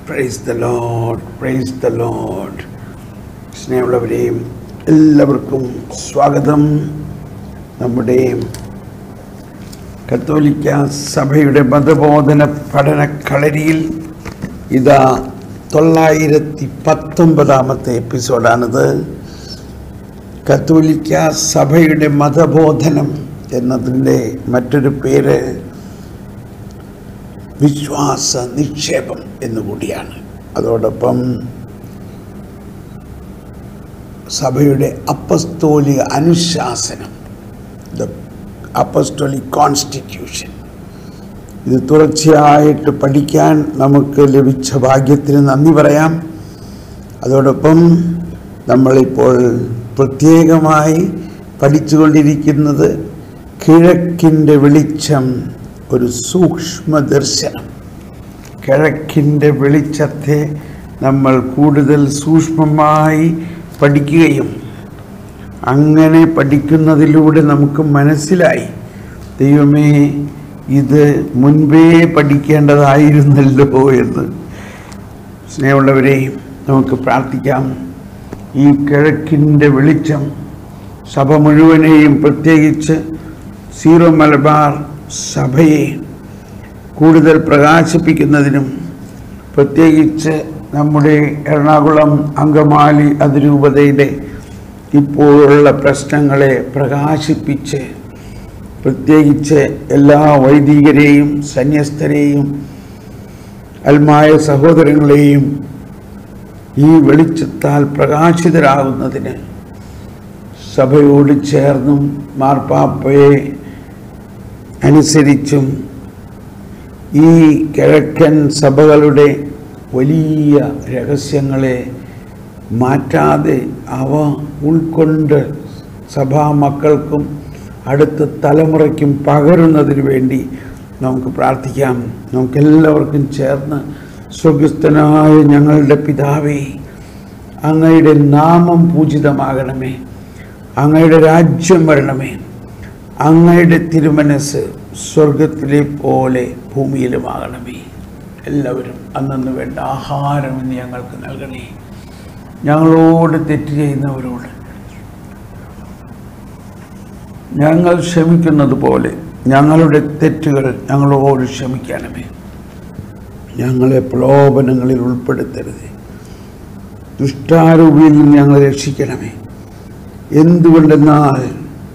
Price the Lord praise the Lord സ്നേഹമുള്ളവരെയും എല്ലാവർക്കും സ്വാഗതം നമ്മുടെ കത്തോലിക്ക സഭയുടെ മതബോധന പഠന കളരിയിൽ ഇതാ തൊള്ളായിരത്തി പത്തൊമ്പതാമത്തെ എപ്പിസോഡാണിത് കത്തോലിക്ക സഭയുടെ മതബോധനം എന്നതിൻ്റെ മറ്റൊരു പേര് വിശ്വാസ നിക്ഷേപം എന്നുകൂടിയാണ് അതോടൊപ്പം സഭയുടെ അപ്പസ്തോലിക അനുശാസനം ദ അപ്പസ്തോലിക് കോൺസ്റ്റിറ്റ്യൂഷൻ ഇത് തുടർച്ചയായിട്ട് പഠിക്കാൻ നമുക്ക് ലഭിച്ച ഭാഗ്യത്തിന് നന്ദി പറയാം അതോടൊപ്പം നമ്മളിപ്പോൾ പ്രത്യേകമായി പഠിച്ചുകൊണ്ടിരിക്കുന്നത് കിഴക്കിൻ്റെ വെളിച്ചം ഒരു സൂക്ഷ്മ ദർശനം കിഴക്കിൻ്റെ വെളിച്ചത്തെ നമ്മൾ കൂടുതൽ സൂക്ഷ്മമായി പഠിക്കുകയും അങ്ങനെ പഠിക്കുന്നതിലൂടെ നമുക്ക് മനസ്സിലായി ദൈവമേ ഇത് മുൻപേ പഠിക്കേണ്ടതായിരുന്നല്ലോ എന്ന് സ്നേഹമുള്ളവരെ നമുക്ക് പ്രാർത്ഥിക്കാം ഈ കിഴക്കിൻ്റെ വെളിച്ചം സഭ മുഴുവനെയും പ്രത്യേകിച്ച് സീറോ മലബാർ സഭയെ കൂടുതൽ പ്രകാശിപ്പിക്കുന്നതിനും പ്രത്യേകിച്ച് നമ്മുടെ എറണാകുളം അങ്കമാലി അതിരൂപതയുടെ ഇപ്പോഴുള്ള പ്രശ്നങ്ങളെ പ്രകാശിപ്പിച്ച് പ്രത്യേകിച്ച് എല്ലാ വൈദികരെയും സന്യസ്തരെയും അൽമായ സഹോദരങ്ങളെയും ഈ വെളിച്ചത്താൽ പ്രകാശിതരാകുന്നതിന് സഭയോട് ചേർന്നും മാർപ്പാപ്പയെ അനുസരിച്ചും ഈ കിഴക്കൻ സഭകളുടെ വലിയ രഹസ്യങ്ങളെ മാറ്റാതെ അവ ഉൾക്കൊണ്ട് സഭാ മക്കൾക്കും അടുത്ത തലമുറയ്ക്കും പകരുന്നതിന് വേണ്ടി നമുക്ക് പ്രാർത്ഥിക്കാം നമുക്കെല്ലാവർക്കും ചേർന്ന് സ്വർഗസ്ഥനായ ഞങ്ങളുടെ പിതാവേ അങ്ങയുടെ നാമം പൂജിതമാകണമേ അങ്ങയുടെ രാജ്യം വരണമേ അങ്ങയുടെ തിരുമനസ് സ്വർഗത്തിലെ പോലെ ഭൂമിയിലുമാകണമേ എല്ലാവരും അന്നു വേണ്ട ആഹാരം ഇന്ന് ഞങ്ങൾക്ക് നൽകണേ ഞങ്ങളോട് തെറ്റ് ചെയ്യുന്നവരോട് ഞങ്ങൾ ക്ഷമിക്കുന്നത് പോലെ ഞങ്ങളുടെ തെറ്റുകൾ ഞങ്ങളോട് ക്ഷമിക്കണമേ ഞങ്ങളെ പ്രലോഭനങ്ങളിൽ ഉൾപ്പെടുത്തരുത് ദുഷ്ടാരൂപിയിൽ നിന്ന് ഞങ്ങളെ രക്ഷിക്കണമേ എന്തുകൊണ്ടെന്നാൽ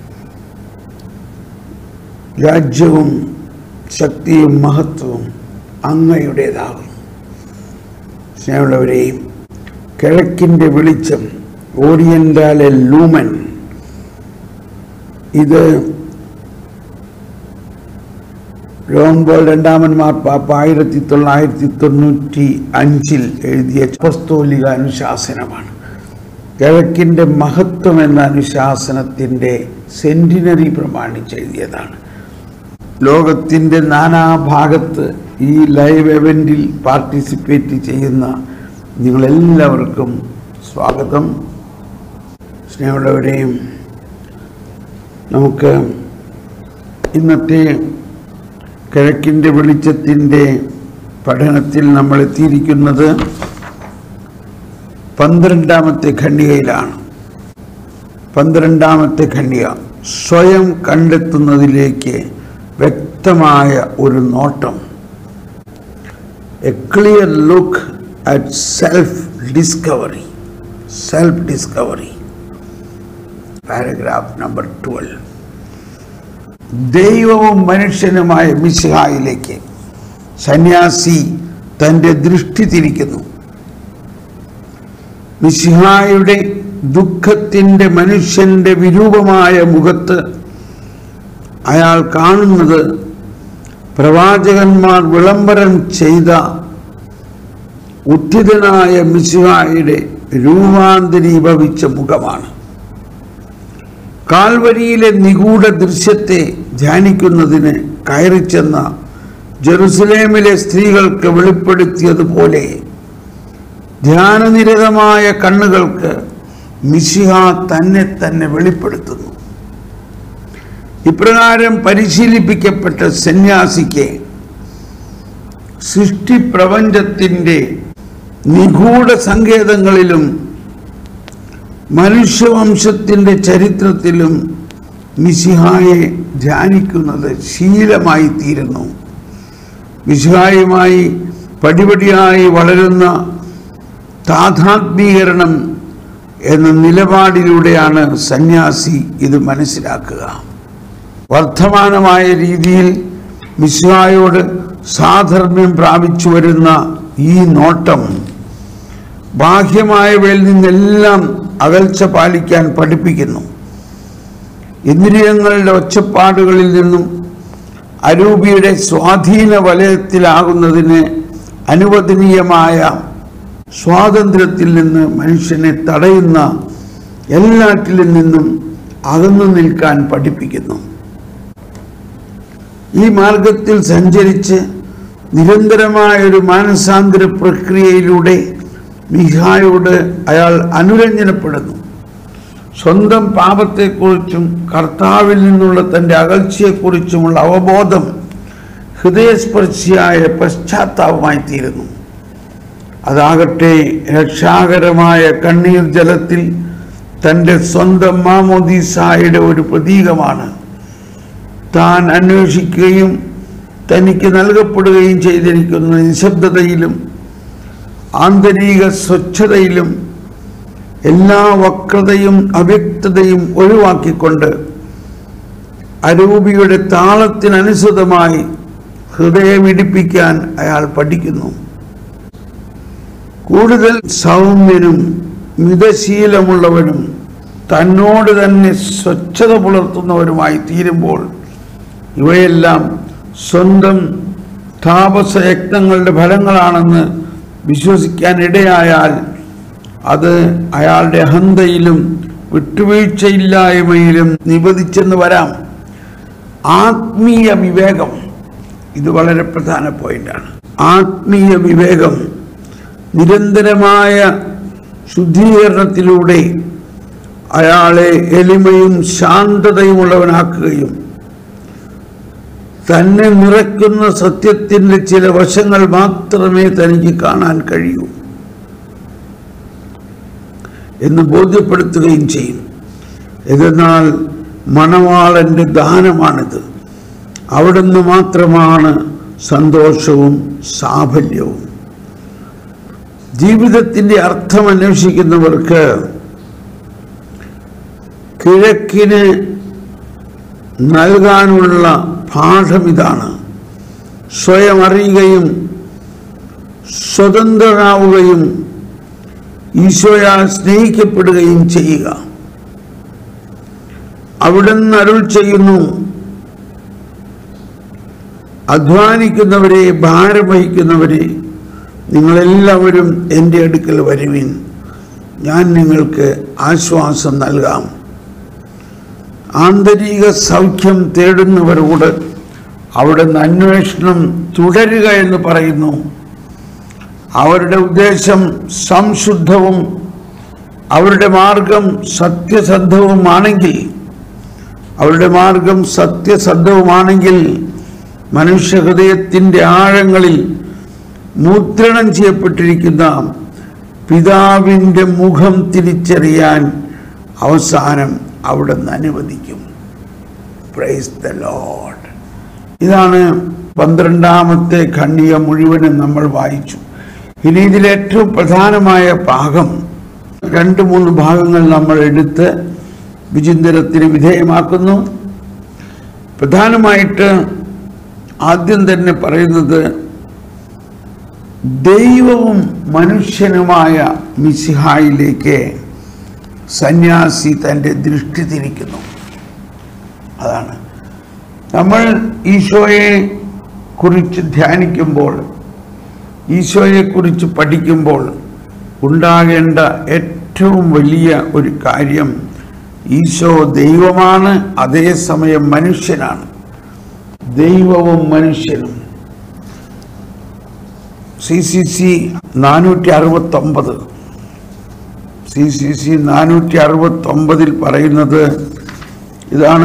രാജ്യവും ശക്തിയും മഹത്വവും അങ്ങയുടേതാകും സ്നേഹമുള്ളവരെയും കിഴക്കിൻ്റെ വെളിച്ചം ഓറിയന്റാലെ ലൂമൻ ഇത് ജോൺ ബോൾ രണ്ടാമൻ മാർപ്പാപ്പ ആയിരത്തി തൊള്ളായിരത്തി തൊണ്ണൂറ്റി അഞ്ചിൽ എഴുതിയ അപ്പസ്തോലിക അനുശാസനമാണ് കിഴക്കിൻ്റെ മഹത്വം എന്ന അനുശാസനത്തിൻ്റെ സെൻറ്റിനറി പ്രമാണിച്ച് എഴുതിയതാണ് ലോകത്തിൻ്റെ നാനാഭാഗത്ത് ഈ ലൈവ് എവൻറ്റിൽ പാർട്ടിസിപ്പേറ്റ് ചെയ്യുന്ന നിങ്ങളെല്ലാവർക്കും സ്വാഗതം സ്നേഹമുള്ളവരെയും നമുക്ക് ഇന്നത്തെ കിഴക്കിൻ്റെ വെളിച്ചത്തിൻ്റെ പഠനത്തിൽ നമ്മൾ എത്തിയിരിക്കുന്നത് പന്ത്രണ്ടാമത്തെ ഖണ്ഡികയിലാണ് പന്ത്രണ്ടാമത്തെ ഖണ്ഡിക സ്വയം കണ്ടെത്തുന്നതിലേക്ക് വ്യക്തമായ ഒരു നോട്ടം a clear look at self discovery self discovery paragraph number twelve ദൈവവും മനുഷ്യനുമായ മിശിഹായിലേക്ക് സന്യാസി തൻ്റെ ദൃഷ്ടി തിരിക്കുന്നു മിശിഹായുടെ ദുഃഖത്തിൻ്റെ മനുഷ്യൻ്റെ വിരൂപമായ മുഖത്ത് അയാൾ കാണുന്നത് പ്രവാചകന്മാർ വിളംബരം ചെയ്ത ഉദ്ധിതനായ മിശിഹായുടെ രൂപാന്തരീഭവിച്ച മുഖമാണ് കാൽവരിയിലെ നിഗൂഢ ദൃശ്യത്തെ ധ്യാനിക്കുന്നതിന് കയറിച്ചെന്ന ജെറുസലേമിലെ സ്ത്രീകൾക്ക് വെളിപ്പെടുത്തിയതുപോലെ ധ്യാനനിരതമായ കണ്ണുകൾക്ക് മിശിഹ തന്നെ തന്നെ വെളിപ്പെടുത്തുന്നു ഇപ്രകാരം പരിശീലിപ്പിക്കപ്പെട്ട സന്യാസിക്ക് സൃഷ്ടിപ്രപഞ്ചത്തിൻ്റെ നിഗൂഢ സങ്കേതങ്ങളിലും മനുഷ്യവംശത്തിൻ്റെ ചരിത്രത്തിലും മിശിഹായെ ധ്യാനിക്കുന്നത് ശീലമായി തീരുന്നു മിശിഹായുമായി പടിപടിയായി വളരുന്ന താഥാത്മീകരണം എന്ന നിലപാടിലൂടെയാണ് സന്യാസി ഇത് മനസ്സിലാക്കുക വർദ്ധമാനമായ രീതിയിൽ മിശിഹായോട് സാധർമ്മ്യം പ്രാപിച്ചു വരുന്ന ഈ നോട്ടം ബാഹ്യമായവയിൽ നിന്നെല്ലാം അകൽച്ച പാലിക്കാൻ പഠിപ്പിക്കുന്നു ഇന്ദ്രിയങ്ങളുടെ ഒച്ചപ്പാടുകളിൽ നിന്നും അരൂപിയുടെ സ്വാധീന വലയത്തിലാകുന്നതിന് അനുവദനീയമായ സ്വാതന്ത്ര്യത്തിൽ നിന്ന് മനുഷ്യനെ തടയുന്ന എല്ലാറ്റിലും നിന്നും അകന്നു നിൽക്കാൻ പഠിപ്പിക്കുന്നു ഈ മാർഗത്തിൽ സഞ്ചരിച്ച് നിരന്തരമായ ഒരു മാനസാന്തര പ്രക്രിയയിലൂടെ മിഹായോട് അയാൾ അനുരഞ്ജനപ്പെടുന്നു സ്വന്തം പാപത്തെക്കുറിച്ചും കർത്താവിൽ നിന്നുള്ള തൻ്റെ അകൽച്ചയെക്കുറിച്ചുമുള്ള അവബോധം ഹൃദയസ്പർശിയായ പശ്ചാത്താപമായി തീരുന്നു അതാകട്ടെ രക്ഷാകരമായ കണ്ണീർ ജലത്തിൽ തൻ്റെ സ്വന്തം മാമോദീസായുടെ ഒരു പ്രതീകമാണ് താൻ അന്വേഷിക്കുകയും തനിക്ക് നൽകപ്പെടുകയും ചെയ്തിരിക്കുന്ന നിശബ്ദതയിലും ആന്തരിക സ്വച്ഛതയിലും എല്ലാ വക്രതയും അവ്യക്തതയും ഒഴിവാക്കിക്കൊണ്ട് അരൂപിയുടെ താളത്തിനനുസൃതമായി ഹൃദയമിടിപ്പിക്കാൻ അയാൾ പഠിക്കുന്നു കൂടുതൽ സൗമ്യനും മിതശീലമുള്ളവനും തന്നോട് തന്നെ സ്വച്ഛത പുലർത്തുന്നവരുമായി തീരുമ്പോൾ ഇവയെല്ലാം സ്വന്തം താപസയജ്ഞങ്ങളുടെ ഫലങ്ങളാണെന്ന് വിശ്വസിക്കാൻ ഇടയായാൽ അത് അയാളുടെ അഹന്തയിലും വിട്ടുവീഴ്ചയില്ലായ്മയിലും നിബന്ധിച്ചെന്ന് വരാം ആത്മീയ വിവേകം ഇത് വളരെ പ്രധാന പോയിന്റാണ് ആത്മീയ വിവേകം നിരന്തരമായ ശുദ്ധീകരണത്തിലൂടെ അയാളെ എളിമയും ശാന്തതയുമുള്ളവനാക്കുകയും തന്നെ നിറയ്ക്കുന്ന സത്യത്തിൻ്റെ ചില വശങ്ങൾ മാത്രമേ തനിക്ക് കാണാൻ കഴിയൂ എന്ന് ബോധ്യപ്പെടുത്തുകയും ചെയ്യും എന്നാൽ മണവാളൻ്റെ ദാനമാണിത് അവിടുന്ന് മാത്രമാണ് സന്തോഷവും സാഫല്യവും ജീവിതത്തിൻ്റെ അർത്ഥം അന്വേഷിക്കുന്നവർക്ക് കിഴക്കിന് നൽകാനുള്ള പാഠം ഇതാണ് സ്വയം അറിയുകയും സ്വതന്ത്രരാവുകയും ഈശോയാൽ സ്നേഹിക്കപ്പെടുകയും ചെയ്യുക അവിടുന്ന് അരുൾ ചെയ്യുന്നു അധ്വാനിക്കുന്നവരെ ഭാരം വഹിക്കുന്നവരെ നിങ്ങളെല്ലാവരും എൻ്റെ അടുക്കൽ വരുവിൻ ഞാൻ നിങ്ങൾക്ക് ആശ്വാസം നൽകാം ആന്തരിക സൗഖ്യം തേടുന്നവരോട് അവിടുന്ന് അന്വേഷണം തുടരുക എന്ന് പറയുന്നു അവരുടെ ഉദ്ദേശം സംശുദ്ധവും അവരുടെ മാർഗം സത്യസന്ധവുമാണെങ്കിൽ അവരുടെ മാർഗം സത്യസന്ധവുമാണെങ്കിൽ മനുഷ്യഹൃദയത്തിൻ്റെ ആഴങ്ങളിൽ മുദ്രണം ചെയ്യപ്പെട്ടിരിക്കുന്ന പിതാവിൻ്റെ മുഖം തിരിച്ചറിയാൻ അവസാനം അവിടെ നിന്ന് അനുവദിക്കും പ്രൈസ് ദ ലോഡ് ഇതാണ് പന്ത്രണ്ടാമത്തെ ഖണ്ഡിക മുഴുവനും നമ്മൾ വായിച്ചു ഇനി ഇതിൽ ഏറ്റവും പ്രധാനമായ ഭാഗം രണ്ട് മൂന്ന് ഭാഗങ്ങൾ നമ്മൾ എടുത്ത് വിചിന്തനത്തിന് വിധേയമാക്കുന്നു പ്രധാനമായിട്ട് ആദ്യം തന്നെ പറയുന്നത് ദൈവവും മനുഷ്യനുമായ മിസിഹായിലേക്ക് സന്യാസി തൻ്റെ ദൃഷ്ടി തിരിക്കുന്നു അതാണ് നമ്മൾ ഈശോയെ കുറിച്ച് ധ്യാനിക്കുമ്പോൾ ഈശോയെക്കുറിച്ച് പഠിക്കുമ്പോൾ ഉണ്ടാകേണ്ട ഏറ്റവും വലിയ ഒരു കാര്യം ഈശോ ദൈവമാണ് അതേസമയം മനുഷ്യനാണ് ദൈവവും മനുഷ്യനും സി സി സി നാനൂറ്റി അറുപത്തൊമ്പത് സി സി സി നാനൂറ്റി അറുപത്തൊമ്പതിൽ പറയുന്നത് ഇതാണ്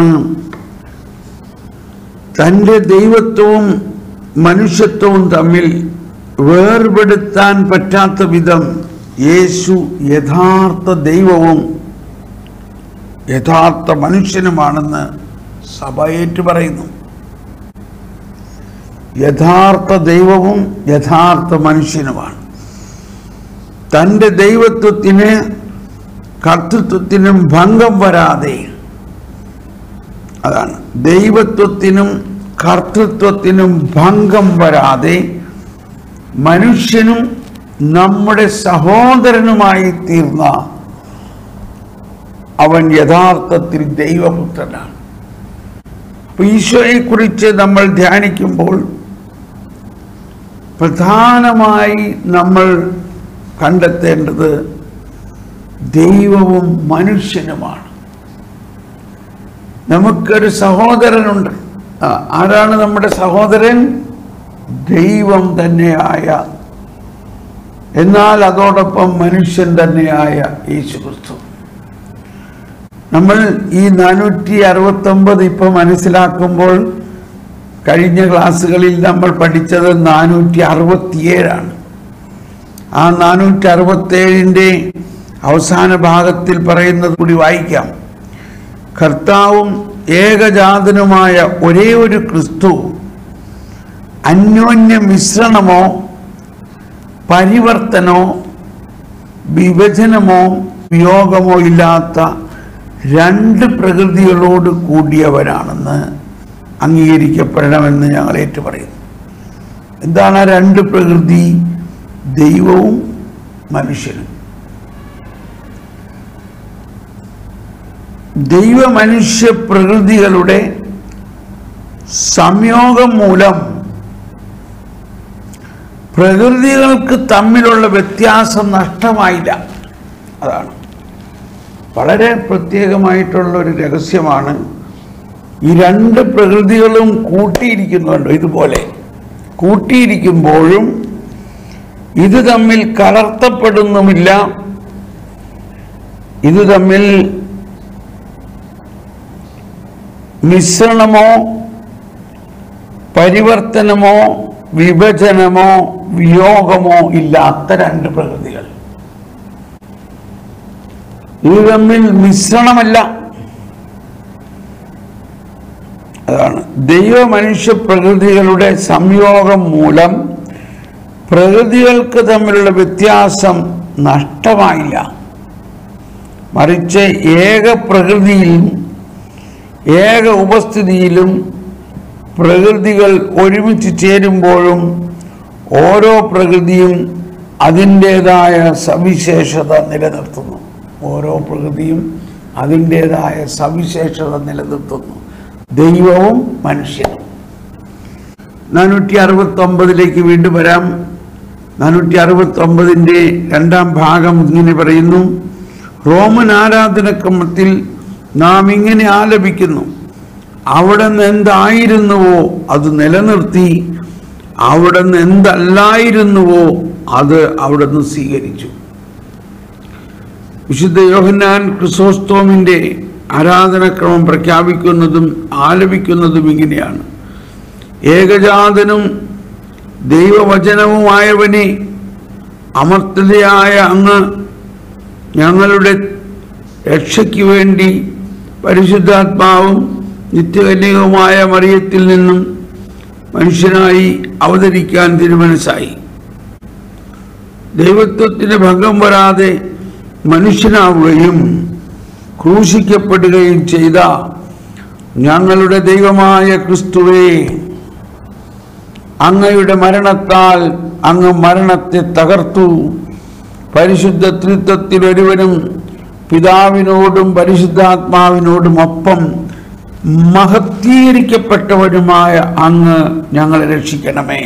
തൻ്റെ ദൈവത്വവും മനുഷ്യത്വവും തമ്മിൽ വേർപെടുത്താൻ പറ്റാത്ത വിധം യേശു യഥാർത്ഥ ദൈവവും യഥാർത്ഥ മനുഷ്യനുമാണെന്ന് സഭ ഏറ്റു പറയുന്നു യഥാർത്ഥ ദൈവവും യഥാർത്ഥ മനുഷ്യനുമാണ് തൻ്റെ ദൈവത്വത്തിന് കർത്തൃത്വത്തിനും ഭംഗം വരാതെ അതാണ് ദൈവത്വത്തിനും കർത്തൃത്വത്തിനും ഭംഗം വരാതെ മനുഷ്യനും നമ്മുടെ സഹോദരനുമായി തീർന്ന അവൻ യഥാർത്ഥത്തിൽ ദൈവപുത്രനാണ് അപ്പൊ ഈശോയെക്കുറിച്ച് നമ്മൾ ധ്യാനിക്കുമ്പോൾ പ്രധാനമായി നമ്മൾ കണ്ടെത്തേണ്ടത് ദൈവവും മനുഷ്യനുമാണ് നമുക്കൊരു സഹോദരനുണ്ട് ആ, ആരാണ് നമ്മുടെ സഹോദരൻ ദൈവം തന്നെയായ എന്നാൽ അതോടൊപ്പം മനുഷ്യൻ തന്നെയായ യേശു ക്രിസ്തു നമ്മൾ ഈ നാനൂറ്റി അറുപത്തൊമ്പത് ഇപ്പൊ മനസ്സിലാക്കുമ്പോൾ കഴിഞ്ഞ ക്ലാസ്സുകളിൽ നമ്മൾ പഠിച്ചത് നാനൂറ്റി അറുപത്തിയേഴാണ് ആ നാനൂറ്റി അറുപത്തേഴിൻ്റെ അവസാന ഭാഗത്തിൽ പറയുന്നത് കൂടി വായിക്കാം കർത്താവും ഏകജാതനുമായ ഒരേ ഒരു ക്രിസ്തു അന്യോന്യ മിശ്രണമോ പരിവർത്തനോ വിഭജനമോ വിയോഗമോ ഇല്ലാത്ത രണ്ട് പ്രകൃതികളോട് കൂടിയവനാണെന്ന് അംഗീകരിക്കപ്പെടണമെന്ന് ഞങ്ങൾ ഏറ്റുപറയുന്നു എന്താണ് ആ രണ്ട് പ്രകൃതി ദൈവവും മനുഷ്യനും ദൈവമനുഷ്യ പ്രകൃതികളുടെ സംയോഗം മൂലം പ്രകൃതികൾക്ക് തമ്മിലുള്ള വ്യത്യാസം നഷ്ടമായില്ല അതാണ് വളരെ പ്രത്യേകമായിട്ടുള്ള ഒരു രഹസ്യമാണ് ഈ രണ്ട് പ്രകൃതികളും കൂട്ടിയിരിക്കുന്നുണ്ട് ഇതുപോലെ കൂട്ടിയിരിക്കുമ്പോഴും ഇത് തമ്മിൽ കലർത്തപ്പെടുന്നുമില്ല ഇത് തമ്മിൽ മിശ്രണമോ പരിവർത്തനമോ വിഭജനമോ വിയോഗമോ ഇല്ലാത്ത രണ്ട് പ്രകൃതികൾ ഇത് തമ്മിൽ മിശ്രണമല്ല അതാണ് ദൈവ മനുഷ്യ പ്രകൃതികളുടെ സംയോഗം മൂലം പ്രകൃതികൾക്ക് തമ്മിലുള്ള വ്യത്യാസം നഷ്ടമായില്ല മറിച്ച് ഏക പ്രകൃതിയിലും ഏക ഉപസ്ഥിതിയിലും പ്രകൃതികൾ ഒരുമിച്ച് ചേരുമ്പോഴും ഓരോ പ്രകൃതിയും അതിൻ്റേതായ സവിശേഷത നിലനിർത്തുന്നു ഓരോ പ്രകൃതിയും അതിൻ്റേതായ സവിശേഷത നിലനിർത്തുന്നു ദൈവവും മനുഷ്യനും നാനൂറ്റി അറുപത്തി ഒമ്പതിലേക്ക് വീണ്ടും വരാം നാനൂറ്റി അറുപത്തി ഒമ്പതിൻ്റെ രണ്ടാം ഭാഗം ഇങ്ങനെ പറയുന്നു റോമൻ ആരാധനക്രമത്തിൽ നാം ഇങ്ങനെ ആലപിക്കുന്നു അവിടെ നിന്ന് എന്തായിരുന്നുവോ അത് നിലനിർത്തി അവിടെ നിന്ന് എന്തല്ലായിരുന്നുവോ അത് അവിടെ നിന്ന് സ്വീകരിച്ചു വിശുദ്ധ യോഹന്നാൻ ക്രിസോസ്തോമിൻ്റെ ആരാധനക്രമം പ്രഖ്യാപിക്കുന്നതും ആലപിക്കുന്നതും ഇങ്ങനെയാണ് ഏകജാതനും ദൈവവചനവുമായവനെ അമർത്തതയായ അങ്ങ് ഞങ്ങളുടെ രക്ഷയ്ക്ക് വേണ്ടി പരിശുദ്ധാത്മാവും നിത്യകന്യകവുമായ മറിയത്തിൽ നിന്നും മനുഷ്യനായി അവതരിക്കാൻ തിരുമനസ്സായി ദൈവത്വത്തിന് ഭംഗം വരാതെ മനുഷ്യനാവുകയും ക്രൂശിക്കപ്പെടുകയും ചെയ്ത ഞങ്ങളുടെ ദൈവമായ ക്രിസ്തുവേ അങ്ങയുടെ മരണത്താൽ അങ്ങ് മരണത്തെ തകർത്തു പരിശുദ്ധ ത്രിത്വത്തിൽ ഒരുവനും പിതാവിനോടും പരിശുദ്ധാത്മാവിനോടും ഒപ്പം മഹത്തീകരിക്കപ്പെട്ടവരുമായ അങ്ങ് ഞങ്ങളെ രക്ഷിക്കണമേ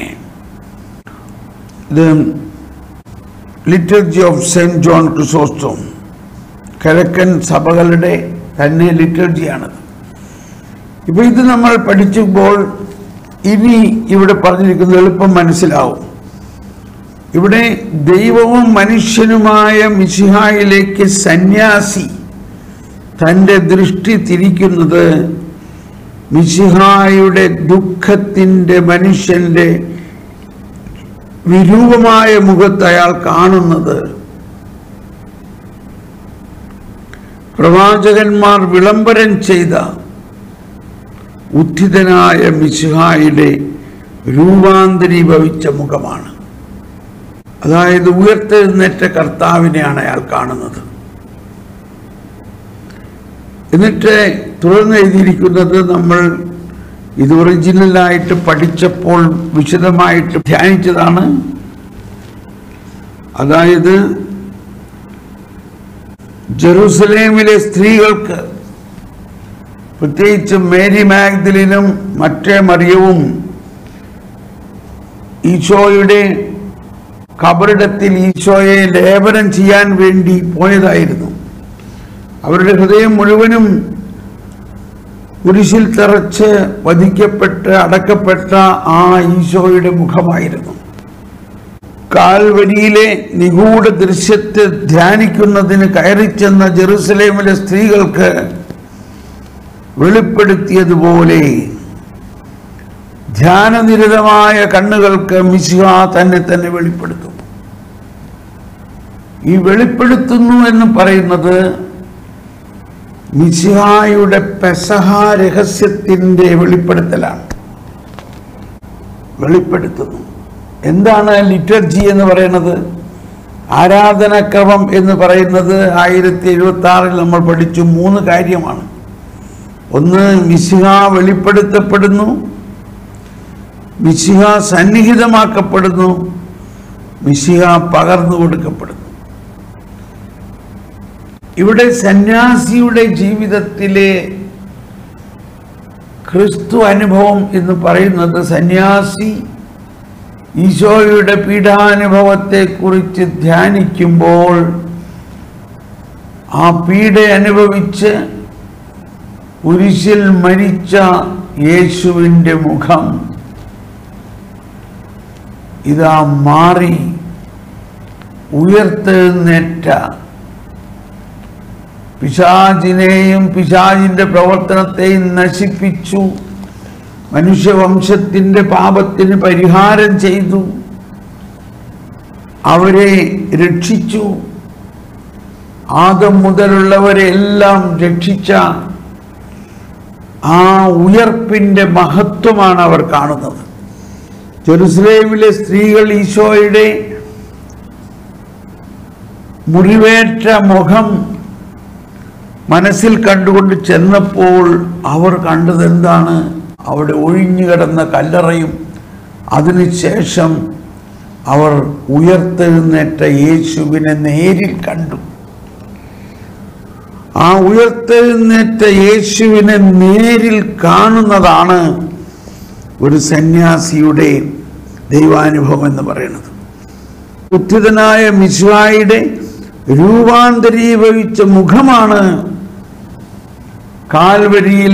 ഇത് liturgy of Saint John Chrysostom കിഴക്കൻ സഭകളുടെ തന്നെ ലിറ്റർജിയാണത് ഇപ്പൊ ഇത് നമ്മൾ പഠിക്കുമ്പോൾ ഇനി ഇവിടെ പറഞ്ഞിരിക്കുന്നത് എളുപ്പം മനസ്സിലാവും ഇവിടെ ദൈവവും മനുഷ്യനുമായ മിശിഹായിലേക്ക് സന്യാസി തൻ്റെ ദൃഷ്ടി തിരിക്കുന്നത് മിശിഹായുടെ ദുഃഖത്തിൻ്റെ മനുഷ്യൻ്റെ വിരൂപമായ മുഖത്ത് അയാൾ കാണുന്നത് പ്രവാചകന്മാർ വിളംബരം ചെയ്ത ഉത്ഥിതനായ മിശിഹായുടെ രൂപാന്തരീഭവിച്ച മുഖമാണ് അതായത് ഉയർത്തെഴുന്നേറ്റ കർത്താവിനെയാണ് അയാൾ കാണുന്നത് എന്നിട്ട് തുടർന്ന് എഴുതിയിരിക്കുന്നത് നമ്മൾ ഇത് ഒറിജിനലായിട്ട് പഠിച്ചപ്പോൾ വിശദമായിട്ട് ധ്യാനിച്ചതാണ് അതായത് ജെറൂസലേമിലെ സ്ത്രീകൾക്ക് പ്രത്യേകിച്ച് മേരി മാഗ്ദലിനും മറ്റേ മറിയവും ഈശോയുടെ കബറിടത്തിൽ ഈശോയെ ലേപനം ചെയ്യാൻ വേണ്ടി പോയതായിരുന്നു അവരുടെ ഹൃദയം മുഴുവനും കുരിശിൽ തറച്ച് വധിക്കപ്പെട്ട് അടക്കപ്പെട്ട ആ ഈശോയുടെ മുഖമായിരുന്നു കാൽവരിയിലെ നിഗൂഢ ദൃശ്യത്തെ ധ്യാനിക്കുന്നതിന് കയറിച്ചെന്ന ജെറുസലേമിലെ സ്ത്രീകൾക്ക് വെളിപ്പെടുത്തിയതുപോലെ ധ്യാനനിരതമായ കണ്ണുകൾക്ക് മിശിഹ തന്നെ തന്നെ വെളിപ്പെടുത്തും ഈ വെളിപ്പെടുത്തുന്നു എന്ന് പറയുന്നത് മിശിഹായുടെ പെസഹ രഹസ്യത്തിൻ്റെ വെളിപ്പെടുത്തലാണ് വെളിപ്പെടുത്തുന്നു എന്താണ് ലിറ്റർജി എന്ന് പറയുന്നത് ആരാധനക്രമം എന്ന് പറയുന്നത് ആയിരത്തി എഴുപത്തി ആറിൽ നമ്മൾ പഠിച്ചു മൂന്ന് കാര്യമാണ് ഒന്ന് മിശിഹ വെളിപ്പെടുത്തപ്പെടുന്നു മിശിഹ സന്നിഹിതമാക്കപ്പെടുന്നു മിശിഹ പകർന്നു കൊടുക്കപ്പെടുന്നു ഇവിടെ സന്യാസിയുടെ ജീവിതത്തിലെ ക്രിസ്തു അനുഭവം എന്ന് പറയുന്നത് സന്യാസി ഈശോയുടെ പീഡാനുഭവത്തെക്കുറിച്ച് ധ്യാനിക്കുമ്പോൾ ആ പീഡ അനുഭവിച്ച് കുരിശിൽ മരിച്ച യേശുവിൻ്റെ മുഖം ഇതാ മാറി ഉയർത്തെഴുന്നേറ്റ പിശാചിനെയും പിശാചിന്റെ പ്രവർത്തനത്തെയും നശിപ്പിച്ചു മനുഷ്യവംശത്തിന്റെ പാപത്തിന് പരിഹാരം ചെയ്തു അവരെ രക്ഷിച്ചു ആദം മുതലുള്ളവരെ എല്ലാം രക്ഷിച്ച ആ ഉയർപ്പിന്റെ മഹത്വമാണ് അവർ കാണുന്നത് ജെറുസലേമിലെ സ്ത്രീകൾ ഈശോയുടെ മുറിവേറ്റ മുഖം മനസ്സിൽ കണ്ടുകൊണ്ട് ചെന്നപ്പോൾ അവർ കണ്ടത് എന്താണ് അവിടെ ഒഴിഞ്ഞു കിടന്ന കല്ലറയും അതിനുശേഷം അവർ ഉയർത്തെഴുന്നേറ്റ യേശുവിനെ നേരിൽ കണ്ടു ആ ഉയർത്തെഴുന്നേറ്റ യേശുവിനെ നേരിൽ കാണുന്നതാണ് ഒരു സന്യാസിയുടെ ദൈവാനുഭവം എന്ന് പറയുന്നത് ഉത്ഥിതനായ മിശ്വായുടെ രൂപാന്തരീഭവിച്ച മുഖമാണ് കാൽവരിയിൽ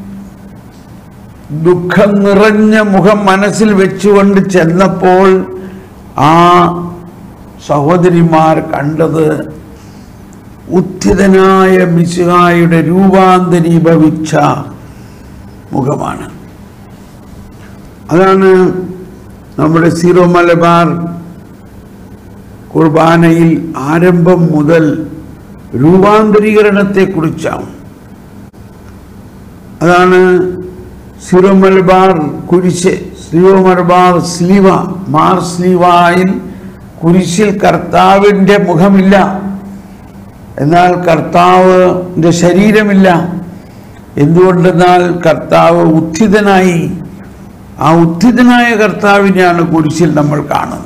ദുഃഖം നിറഞ്ഞ മുഖം മനസ്സിൽ വെച്ചുകൊണ്ട് ചെന്നപ്പോൾ ആ സഹോദരിമാർ കണ്ടത് ഉത്ഥിതനായ മിശുഹായുടെ രൂപാന്തരീഭവിച്ച മുഖമാണ് അതാണ് നമ്മുടെ സീറോ മലബാർ കുർബാനയിൽ ആരംഭം മുതൽ രൂപാന്തരീകരണത്തെക്കുറിച്ചാണ് അതാണ് സിറോ മലബാർ കുരിശ് സിറോ മലബാർ സ്ലീവ മാർ സ്ലീവായിൽ കുരിശിൽ കർത്താവിൻ്റെ മുഖമില്ല എന്നാൽ കർത്താവിൻ്റെ ശരീരമില്ല എന്തുകൊണ്ടെന്നാൽ കർത്താവ് ഉത്ഥിതനായി ആ ഉത്ഥിതനായ കർത്താവിനെയാണ് കുരിശിൽ നമ്മൾ കാണുന്നത്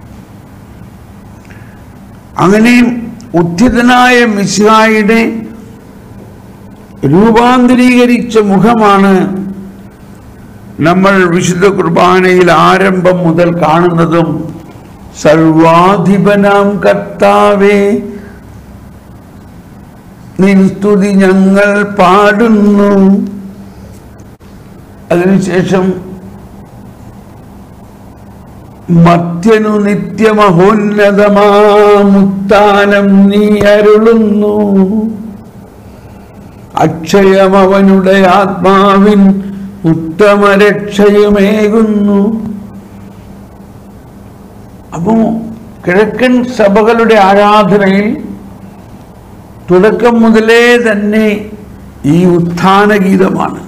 അങ്ങനെ ഉത്ഥിതനായ മിശിഹായുടെ രൂപാന്തരീകരിച്ച മുഖമാണ് നമ്മൾ വിശുദ്ധ കുർബാനയിൽ ആരംഭം മുതൽ കാണുന്നതും സർവാധിപനാം കർത്താവേ നിൻ സ്തുതി ഞങ്ങൾ പാടുന്നു അതിനുശേഷം മധ്യനു നിത്യമഹോന്നതമാമുത്താനം നീ അരുളുന്നു അക്ഷയം അവനുടെ ആത്മാവിൻ ഉത്തമരക്ഷയുമേകുന്നു അപ്പോൾ കിഴക്കൻ സഭകളുടെ ആരാധനയിൽ തുടക്കം മുതലേ തന്നെ ഈ ഉത്ഥാന ഗീതമാണ്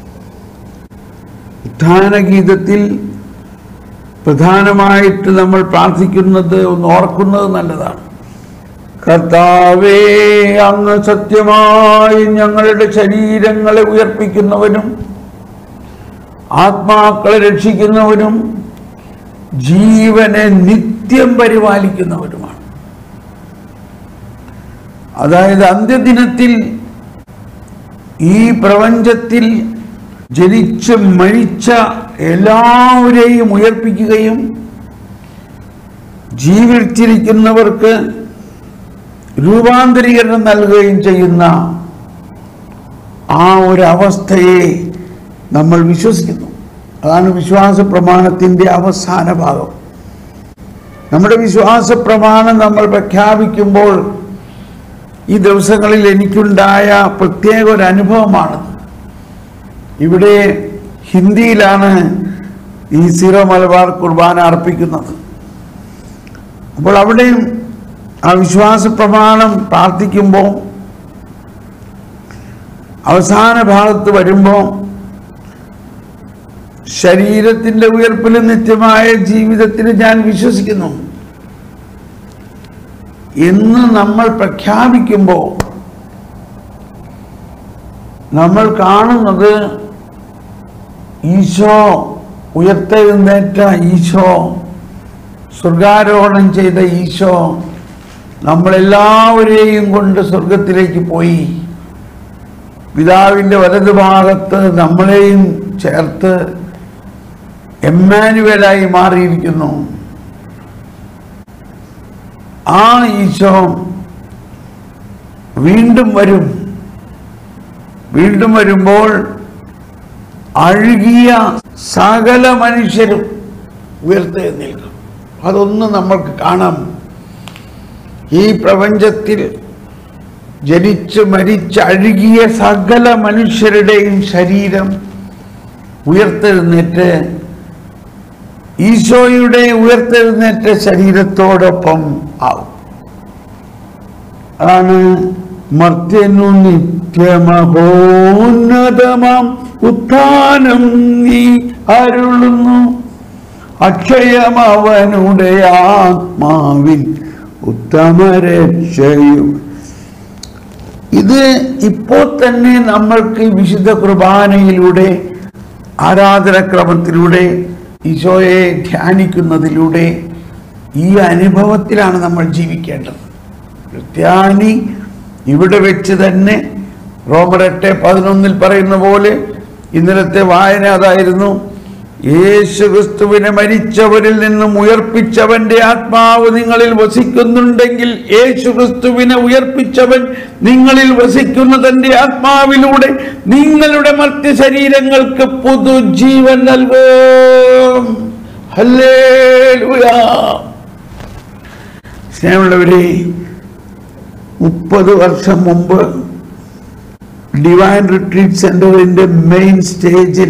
ഉത്ഥാന ഗീതത്തിൽ പ്രധാനമായിട്ട് നമ്മൾ പ്രാർത്ഥിക്കുന്നത് ഒന്ന് ഓർക്കുന്നത് നല്ലതാണ് കർത്താവേ അങ്ങ് സത്യമായി ഞങ്ങളുടെ ശരീരങ്ങളെ ഉയർപ്പിക്കുന്നവനും ആത്മാക്കളെ രക്ഷിക്കുന്നവനും ജീവനെ നിത്യം പരിപാലിക്കുന്നവരുമാണ് അതായത് അന്ത്യദിനത്തിൽ ഈ പ്രപഞ്ചത്തിൽ ജനിച്ച് മരിച്ച എല്ലാവരെയും ഉയർപ്പിക്കുകയും ജീവിച്ചിരിക്കുന്നവർക്ക് രൂപാന്തരീകരണം നൽകുകയും ചെയ്യുന്ന ആ ഒരു അവസ്ഥയെ നമ്മൾ വിശ്വസിക്കുന്നു അതാണ് വിശ്വാസ പ്രമാണത്തിൻ്റെ അവസാന ഭാഗം നമ്മുടെ വിശ്വാസ പ്രമാണം നമ്മൾ പ്രഖ്യാപിക്കുമ്പോൾ ഈ ദിവസങ്ങളിൽ എനിക്കുണ്ടായ പ്രത്യേക ഒരു അനുഭവമാണ് ഇവിടെ ഹിന്ദിയിലാണ് ഈ സീറോ മലബാർ കുർബാന അർപ്പിക്കുന്നത് അപ്പോൾ അവിടെയും ആ വിശ്വാസ പ്രമാണം പ്രാർത്ഥിക്കുമ്പോൾ അവസാന ഭാഗത്ത് വരുമ്പോൾ ശരീരത്തിൻ്റെ ഉയർപ്പിലും നിത്യമായ ജീവിതത്തിൽ ഞാൻ വിശ്വസിക്കുന്നു എന്ന് നമ്മൾ പ്രഖ്യാപിക്കുമ്പോൾ നമ്മൾ കാണുന്നത് ഈശോ ഉയർത്തെഴുന്നേറ്റ ഈശോ സ്വർഗാരോഹണം ചെയ്ത ഈശോ നമ്മളെല്ലാവരെയും കൊണ്ട് സ്വർഗത്തിലേക്ക് പോയി പിതാവിൻ്റെ വലതുഭാഗത്ത് നമ്മളെയും ചേർത്ത് എമ്മാനുവലായി മാറിയിരിക്കുന്നു ആ ഈശോ വീണ്ടും വരും വീണ്ടും വരുമ്പോൾ അഴുകിയ സകല മനുഷ്യരും ഉയർത്തെഴുന്നേൽക്കും അതൊന്ന് നമ്മൾക്ക് കാണാം ഈ പ്രപഞ്ചത്തിൽ ജനിച്ച് മരിച്ച് അഴുകിയ സകല മനുഷ്യരുടെയും ശരീരം ഉയർത്തെഴുന്നേറ്റ് ഈശോയുടെ ഉയർത്തെഴുന്നേറ്റ ശരീരത്തോടൊപ്പം ആവും അതാണ് മർത്യനു നിത്യമഹോന്നതമാം ഉത്ഥാനം നീ അരുളുന്നു അക്ഷയം അവനുടെ ആത്മാവിൽ ഉത്തമരക്ഷയും ഇത് ഇപ്പോൾ തന്നെ നമ്മൾക്ക് ഈ വിശുദ്ധ കുർബാനയിലൂടെ ആരാധനക്രമത്തിലൂടെ ഈശോയെ ധ്യാനിക്കുന്നതിലൂടെ ഈ അനുഭവത്തിലാണ് നമ്മൾ ജീവിക്കേണ്ടത് ക്രിസ്ത്യാനി ഇവിടെ വെച്ച് തന്നെ റോമർ എട്ട് പതിനൊന്നിൽ പറയുന്ന പോലെ ഇന്നലത്തെ വായന അതായിരുന്നു യേശു ക്രിസ്തുവിനെ മരിച്ചവരിൽ നിന്നും ഉയർപ്പിച്ചവന്റെ ആത്മാവ് നിങ്ങളിൽ വസിക്കുന്നുണ്ടെങ്കിൽ യേശു ക്രിസ്തുവിനെ ഉയർപ്പിച്ചവൻ നിങ്ങളിൽ വസിക്കുന്ന തന്റെ ആത്മാവിലൂടെ നിങ്ങളുടെ മർത്യ ശരീരങ്ങൾക്ക് പുതുജീവൻ നൽകും ഹല്ലേലൂയ സ്നേഹമുള്ളവരെ മുപ്പത് വർഷം മുമ്പ് ഡിവൈൻ റിട്രീറ്റ് സെന്ററിന്റെ മെയിൻ സ്റ്റേജിൽ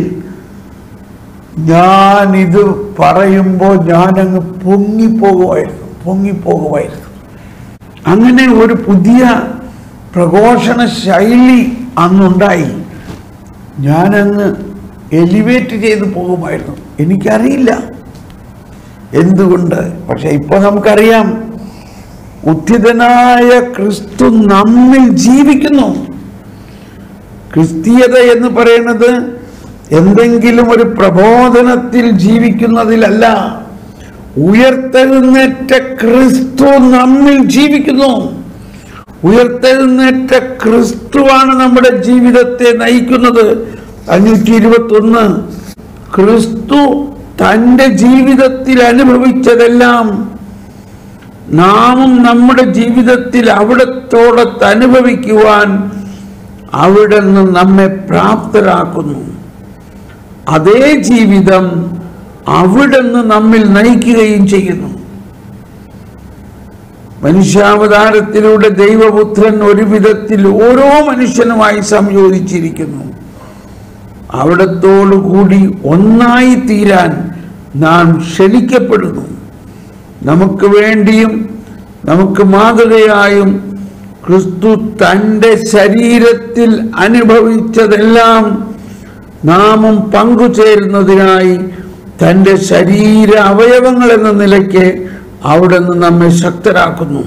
ഞാൻ ഇത് പറയുമ്പോൾ ഞാനങ്ങ് പൊങ്ങിപ്പോകുമായിരുന്നു പൊങ്ങിപ്പോകുമായിരുന്നു അങ്ങനെ ഒരു പുതിയ പ്രഘോഷണ ശൈലി അന്നുണ്ടായി ഞാനങ്ങ് എലിവേറ്റ് ചെയ്ത് പോകുമായിരുന്നു എനിക്കറിയില്ല എന്തുകൊണ്ട് പക്ഷെ ഇപ്പോൾ നമുക്കറിയാം ഉദ്ധിതനായ ക്രിസ്തു നമ്മിൽ ജീവിക്കുന്നു ക്രിസ്തീയത എന്ന് പറയുന്നത് എന്തെങ്കിലും ഒരു പ്രബോധനത്തിൽ ജീവിക്കുന്നതിലല്ല ഉയർത്തെഴുന്നേറ്റ ക്രിസ്തു നമ്മിൽ ജീവിക്കുന്നു ഉയർത്തെഴുന്നേറ്റ ക്രിസ്തുവാണ് നമ്മുടെ ജീവിതത്തെ നയിക്കുന്നത് അഞ്ഞൂറ്റി ഇരുപത്തി ഒന്ന് ക്രിസ്തു തൻ്റെ ജീവിതത്തിൽ അനുഭവിച്ചതെല്ലാം നാമും നമ്മുടെ ജീവിതത്തിൽ അവിടത്തോടത്ത് അനുഭവിക്കുവാൻ അവിടെ നിന്ന് നമ്മെ പ്രാപ്തരാക്കുന്നു അതേ ജീവിതം അവിടെ നിന്ന് നമ്മിൽ നയിക്കുകയും ചെയ്യുന്നു മനുഷ്യാവതാരത്തിലൂടെ ദൈവപുത്രൻ ഒരു വിധത്തിൽ ഓരോ മനുഷ്യനുമായി സംയോജിച്ചിരിക്കുന്നു അവിടത്തോടു കൂടി ഒന്നായി തീരാൻ നാം ക്ഷണിക്കപ്പെടുന്നു നമുക്ക് വേണ്ടിയും നമുക്ക് മാതൃകയായും ക്രിസ്തു തൻ്റെ ശരീരത്തിൽ അനുഭവിച്ചതെല്ലാം നാമും പങ്കുചേരുന്നതിനായി തൻ്റെ ശരീര അവയവങ്ങൾ എന്ന നിലയ്ക്ക് അവിടെ നിന്ന് നമ്മെ ശക്തരാക്കുന്നു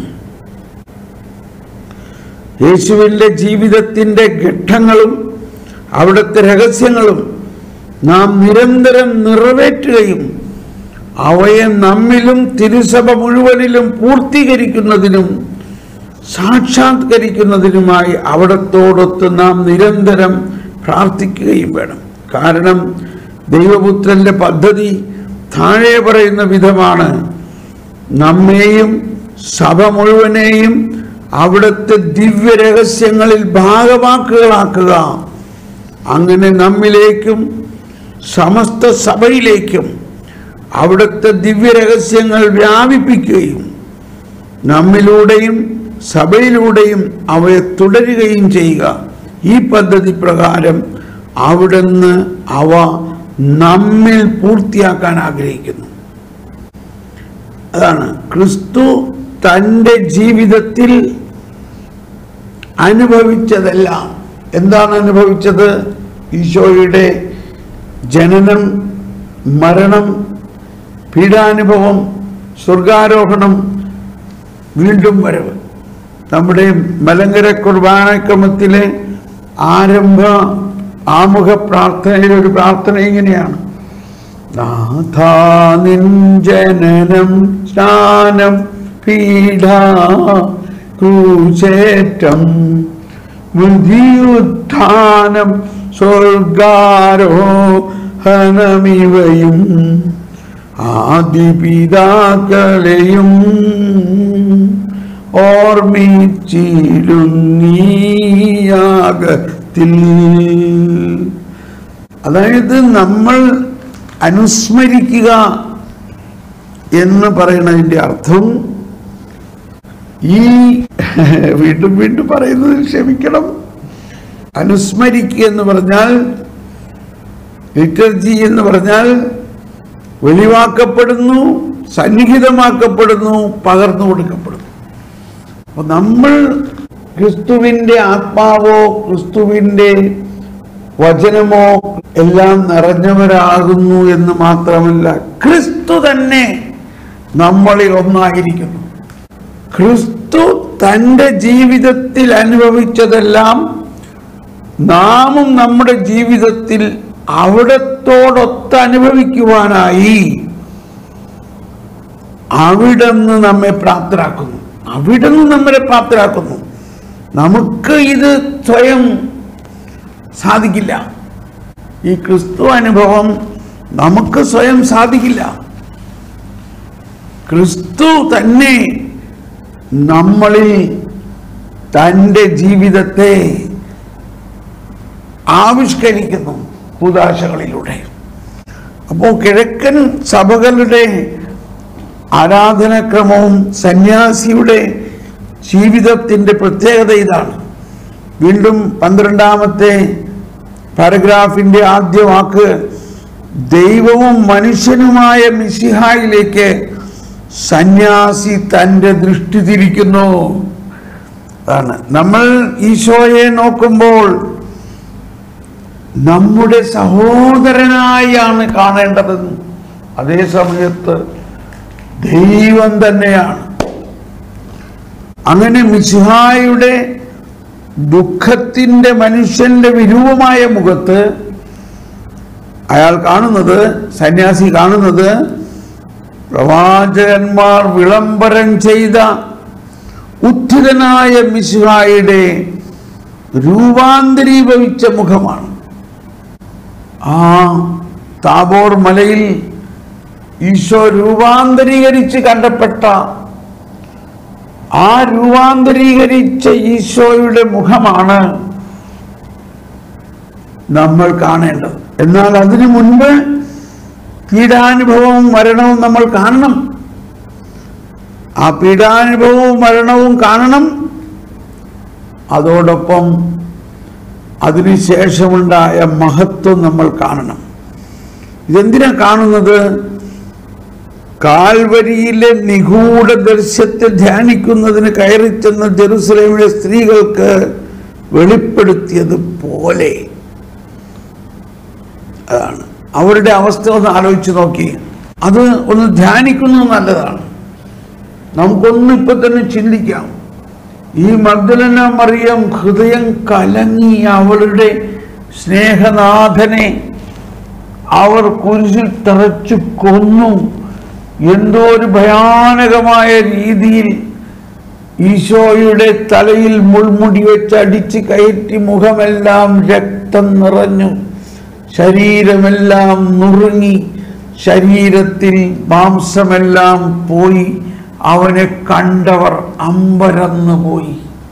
യേശുവിൻ്റെ ജീവിതത്തിൻ്റെ ഘട്ടങ്ങളും അവിടുത്തെ രഹസ്യങ്ങളും നാം നിരന്തരം നിറവേറ്റുകയും അവയെ നമ്മിലും തിരുസഭ മുഴുവനിലും പൂർത്തീകരിക്കുന്നതിനും സാക്ഷാത്കരിക്കുന്നതിനുമായി അവിടത്തോടൊത്ത് നാം നിരന്തരം പ്രാർത്ഥിക്കുകയും വേണം കാരണം ദൈവപുത്രന്റെ പദ്ധതി താഴെ പറയുന്ന വിധമാണ് നമ്മെയും സഭ മുഴുവനെയും അവിടുത്തെ ദിവ്യ രഹസ്യങ്ങളിൽ ഭാഗവാക്കുകളാക്കുക അങ്ങനെ നമ്മിലേക്കും സമസ്ത സഭയിലേക്കും അവിടുത്തെ ദിവ്യ രഹസ്യങ്ങൾ വ്യാപിപ്പിക്കുകയും നമ്മിലൂടെയും സഭയിലൂടെയും അവയെ തുടരുകയും ചെയ്യുക ഈ പദ്ധതി പ്രകാരം അവിടുന്ന് അവ നമ്മിൽ പൂർത്തിയാക്കാൻ ആഗ്രഹിക്കുന്നു അതാണ് ക്രിസ്തു തൻ്റെ ജീവിതത്തിൽ അനുഭവിച്ചതെല്ലാം എന്താണ് അനുഭവിച്ചത് ഈശോയുടെ ജനനം മരണം പീഡാനുഭവം സ്വർഗാരോഹണം വീണ്ടും വരവ് നമ്മുടെ മലങ്കര കുർബാനക്രമത്തിലെ ആരംഭ ആമുഖ പ്രാർത്ഥനയിലെ ഒരു പ്രാർത്ഥന ഇങ്ങനെയാണ് നാഥാ നിൻ ജനനം സ്നാനം പീഡ ക്രൂശേറ്റം ബുദ്ധിയുത്ഥാനം സ്വർഗാരോഹണമിവയും ആദിപിതാക്കളെയും ഓർമ്മിച്ചിരുന്നീയാകത്തിൽ അതായത് നമ്മൾ അനുസ്മരിക്കുക എന്ന് പറയുന്നതിൻ്റെ അർത്ഥം ഈ വീണ്ടും വീണ്ടും പറയുന്നതിൽ ക്ഷമിക്കണം അനുസ്മരിക്കുക എന്ന് പറഞ്ഞാൽ ലിറ്റർജി എന്ന് പറഞ്ഞാൽ വെളിവാക്കപ്പെടുന്നു സന്നിഹിതമാക്കപ്പെടുന്നു പകർന്നു കൊടുക്കപ്പെടുന്നു അപ്പൊ നമ്മൾ ക്രിസ്തുവിൻ്റെ ആത്മാവോ ക്രിസ്തുവിൻ്റെ വചനമോ എല്ലാം നിറഞ്ഞവരാകുന്നു എന്ന് മാത്രമല്ല ക്രിസ്തു തന്നെ നമ്മളിൽ ഒന്നായിരിക്കുന്നു ക്രിസ്തു തൻ്റെ ജീവിതത്തിൽ അനുഭവിച്ചതെല്ലാം നാമും നമ്മുടെ ജീവിതത്തിൽ അവിടത്തോടൊത്ത് അനുഭവിക്കുവാനായി അവിടുന്ന് നമ്മെ പ്രാപ്തരാക്കുന്നു അവിടുന്ന് നമ്മളെ പ്രാപ്തരാക്കുന്നു നമുക്ക് ഇത് സ്വയം സാധിക്കില്ല ഈ ക്രിസ്തു അനുഭവം നമുക്ക് സ്വയം സാധിക്കില്ല ക്രിസ്തു തന്നെ നമ്മളിൽ തൻ്റെ ജീവിതത്തെ ആവിഷ്കരിക്കുന്നു കൂതാശകളിലൂടെ അപ്പോൾ കിഴക്കൻ സഭകളുടെ ആരാധനാക്രമവും സന്യാസിയുടെ ജീവിതത്തിൻ്റെ പ്രത്യേകത ഇതാണ് വീണ്ടും പന്ത്രണ്ടാമത്തെ പാരഗ്രാഫിൻ്റെ ആദ്യ വാക്ക് ദൈവവും മനുഷ്യനുമായ മിശിഹായിലേക്ക് സന്യാസി തൻ്റെ ദൃഷ്ടി തിരിക്കുന്നു അതാണ് നമ്മൾ ഈശോയെ നോക്കുമ്പോൾ നമ്മുടെ സഹോദരനായാണ് കാണേണ്ടതെന്ന് അതേ സമയത്ത് ദൈവം തന്നെയാണ് അങ്ങനെ മിശിഹായുടെ ദുഃഖത്തിൻ്റെ മനുഷ്യന്റെ വിരൂപമായ മുഖത്ത് അയാൾ കാണുന്നത് സന്യാസി കാണുന്നത് പ്രവാചകന്മാർ വിളംബരം ചെയ്ത ഉത്ഥിതനായ മിശിഹായുടെ രൂപാന്തരീഭവിച്ച മുഖമാണ് ആ താബോർ മലയിൽ ഈശോ രൂപാന്തരീകരിച്ച് കണ്ടപ്പെട്ട ആ രൂപാന്തരീകരിച്ച ഈശോയുടെ മുഖമാണ് നമ്മൾ കാണേണ്ടത് എന്നാൽ അതിനു മുൻപ് പീഡാനുഭവവും മരണവും നമ്മൾ കാണണം ആ പീഡാനുഭവവും മരണവും കാണണം അതോടൊപ്പം അതിനുശേഷമുണ്ടായ മഹത്വം നമ്മൾ കാണണം ഇതെന്തിനാ കാണുന്നത് കാൽവരിയിലെ നിഗൂഢ ദൃശ്യത്തെ ധ്യാനിക്കുന്നതിന് കയറിച്ചെന്ന ജെറുസലേമിലെ സ്ത്രീകൾക്ക് വെളിപ്പെടുത്തിയത് പോലെ അതാണ് അവരുടെ അവസ്ഥ ഒന്ന് ആലോചിച്ച് നോക്കി അത് ഒന്ന് ധ്യാനിക്കുന്നത് നല്ലതാണ് നമുക്കൊന്നും ഇപ്പൊ തന്നെ ചിന്തിക്കാം ഈ മഗ്ദലന മറിയം ഹൃദയം കലങ്ങി അവളുടെ സ്നേഹനാഥനെ അവർ കുരിശിൽ തറച്ചു കൊന്നു എന്തോ ഒരു ഭയാനകമായ രീതിയിൽ ഈശോയുടെ തലയിൽ മുൾമുടി വെച്ച് അടിച്ച് കയറ്റി മുഖമെല്ലാം രക്തം നിറഞ്ഞു ശരീരമെല്ലാം നുറുങ്ങി ശരീരത്തിൽ മാംസമെല്ലാം പോയി അവനെ കണ്ടവർ അമ്പരന്നു പോയി